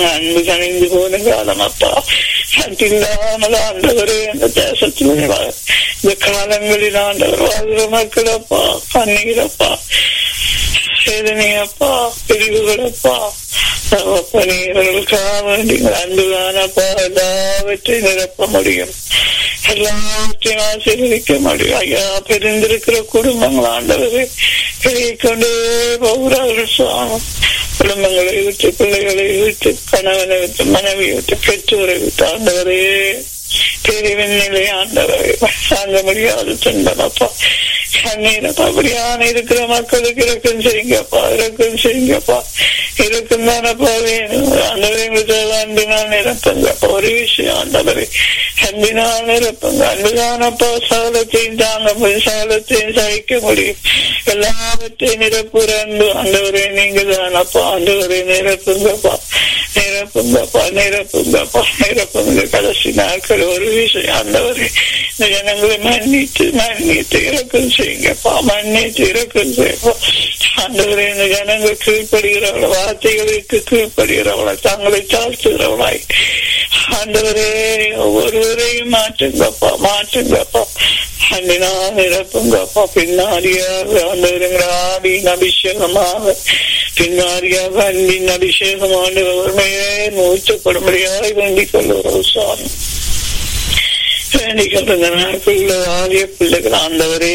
அன்பு கணிந்து போன காலம் அப்பா இல்லாமல் ஆண்டவரே அந்த தேசத்தில் இந்த காலங்களில் ஆண்டவர் வாழ்கிற மக்கள் அப்பா கண்ணீரப்பா வேதனையப்பா பிரிவுகளப்பா பணியர்களுக்காக வேண்டி அன்புதானப்பா எல்லாவற்றையும் நிரப்ப முடியும் எல்லாவற்றையும் ஆசீர்வதிக்க முடியும் ஐயா பிரிந்திருக்கிற குடும்பங்கள் ஆண்டவரை பெருகி கொண்டே போகிறார்கள் சுவாமி குடும்பங்களை விட்டு பிள்ளைகளை விட்டு கணவனை விட்டு மனைவியை விட்டு பெற்றோரை விட்டு ஆண்டவரே பிரிவின் நிலை ஆண்டவரை தாங்க முடியாது துன்பமப்பா கண்ணீரப்பா அப்படியான இருக்கிற மக்களுக்கு இறக்கம் செய்யுங்கப்பா இறக்கம் செய்யுங்கப்பா இறக்கம் தானப்பா வேணும் ஆண்டவரை எங்களுக்கு அன்பினால் நிரப்புங்கப்பா ஒரு விஷயம் ஆண்டவரை அன்பினால் நிரப்புங்க அன்புதானப்பா சகலத்தையும் தாங்க முடியும் சகலத்தையும் சகிக்க முடியும் எல்லாவற்றையும் நிரப்புற அன்பு ஆண்டவரே நீங்க தானப்பா ஆண்டவரை நிரப்புங்கப்பா நிரப்புங்கப்பா நிரப்புங்கப்பா நிரப்புங்க கடைசி நாட்கள் ஒரு விஷயம் ஆண்டவரே இந்த ஜனங்களை மன்னித்து மன்னித்து இறக்கம் செய்யுங்கப்பா மன்னித்து இறக்கம் செய்யப்பா ஆண்டவரே இந்த ஜனங்கள் கீழ்ப்படுகிறவள வார்த்தைகளுக்கு கீழ்ப்படுகிறவளை தங்களை தாழ்த்துகிறவளாய் ஆண்டவரே ஒவ்வொருவரையும் மாற்றுங்கப்பா மாற்றுங்கப்பா அன்பினா நிரப்புங்கப்பா பின்னாடியாக ஆண்டவருங்கிற ஆடியின் அபிஷேகமாக பின்னாடியாக அன்பின் அபிஷேகம் ஆண்டவர்மையே மூச்சப்படும்படியாய் வேண்டிக் கொள்ளுகிறோம் சுவாமி வேண்டிக் கொள்ளுங்க நாட்களில் ஆலய பிள்ளைகள் ஆண்டவரே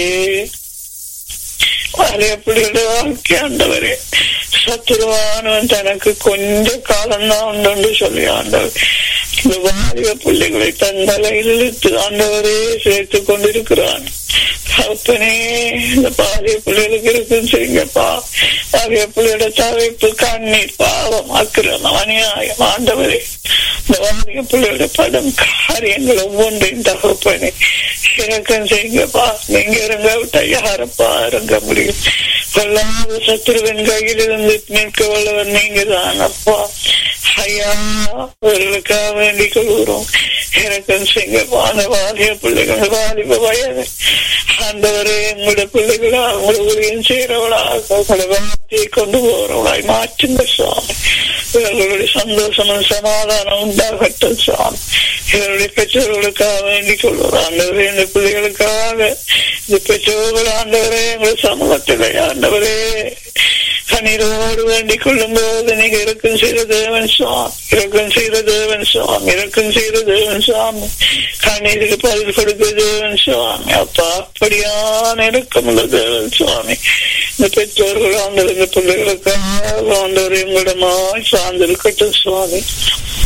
ஆலய பிள்ளைகளுடைய வாழ்க்கை ஆண்டவரே சத்துருவானவன் தனக்கு கொஞ்ச காலம்தான் உண்டு சொல்லி ஆண்டவர் இந்த வாலிப பிள்ளைகளை தன் தலையில் இழுத்து ஆண்டவரே சேர்த்து கொண்டிருக்கிறான் அப்பனே இந்த பாலிய பிள்ளைகளுக்கு இருக்கும் செய்யுங்கப்பா பாலிய பிள்ளையோட தவிப்பு கண்ணீர் பாவம் அக்கிரமம் அநியாயம் ஆண்டவரே இந்த வாலிய பிள்ளையோட படம் காரியங்கள் ஒவ்வொன்றையும் தகப்பனே இறக்கம் செய்யுங்கப்பா நீங்க இறங்க விட்டா யாரப்பா இறங்க முடியும் கொள்ளாத சத்துருவன் கையில் இருந்து மீட்க வல்லவர் நீங்க தான் அப்பா ஐயா அவர்களுக்காக வேண்டிக் கொள்கிறோம் இறக்கம் செய்யுங்கப்பா அந்த வாலிய பிள்ளைகள் வாலிப வயது ஆண்டவரே உங்களுடைய பிள்ளைகளா உங்களை ஊழியம் செய்யறவளாக உங்களுடைய வார்த்தையை கொண்டு போறவளாய் மாற்றுங்க சுவாமி இவர்களுடைய சந்தோஷமும் சமாதானம் உண்டாகட்டும் சுவாமி இவருடைய பெற்றோர்களுக்காக வேண்டிக் கொள்வோம் ஆண்டவரே இந்த பிள்ளைகளுக்காக இந்த பெற்றோர்கள் ஆண்டவரே எங்கள் சமூகத்திலே ஆண்டவரே கண்ணீரோடு வேண்டிக் கொள்ளும் போது நீங்க இறக்கம் செய்த தேவன் சுவாமி இறக்கம் செய்த தேவன் சுவாமி இறக்கம் செய்த தேவன் சுவாமி கண்ணீருக்கு பதில் கொடுக்க தேவன் சுவாமி அப்பா அப்படியான இறக்கமுள்ள தேவன் சுவாமி இந்த பெற்றோர்கள் ஆண்டவர் இந்த பிள்ளைகளுக்காக ஆண்டவர் எங்களிடமாய் சார்ந்திருக்கட்டும் சுவாமி